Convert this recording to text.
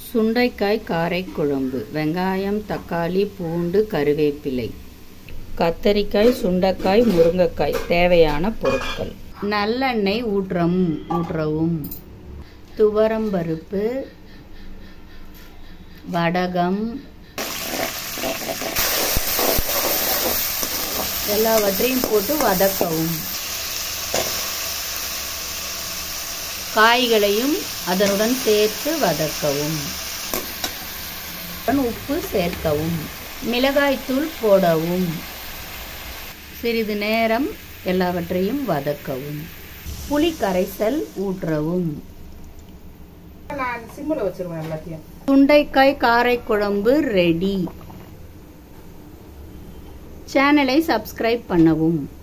சுண்டைக்காய் காரைக்குழம்பு வெங்காயம் தக்காளி பூண்டு கருவேப்பிலை கத்தரிக்காய் சுண்டைக்காய் முருங்கைக்காய் தேவையான பொருட்கள் நல்லெண்ணெய் ஊற்றம் ஊற்றவும் துவரம்பருப்பு வடகம் எல்லாவற்றையும் போட்டு வதக்கவும் காய்களையும் அதனுடன் சேர்த்து வதக்கவும் உப்பு சேர்க்கவும் மிளகாய்த்தூள் போடவும் சிறிது நேரம் எல்லாவற்றையும் வதக்கவும் புளி கரைசல் ஊற்றவும் நான் சிம்மில் வச்சிருவேன் எல்லாத்தையும் சுண்டைக்காய் காரைக்குழம்பு ரெடி சேனலை சப்ஸ்கிரைப் பண்ணவும்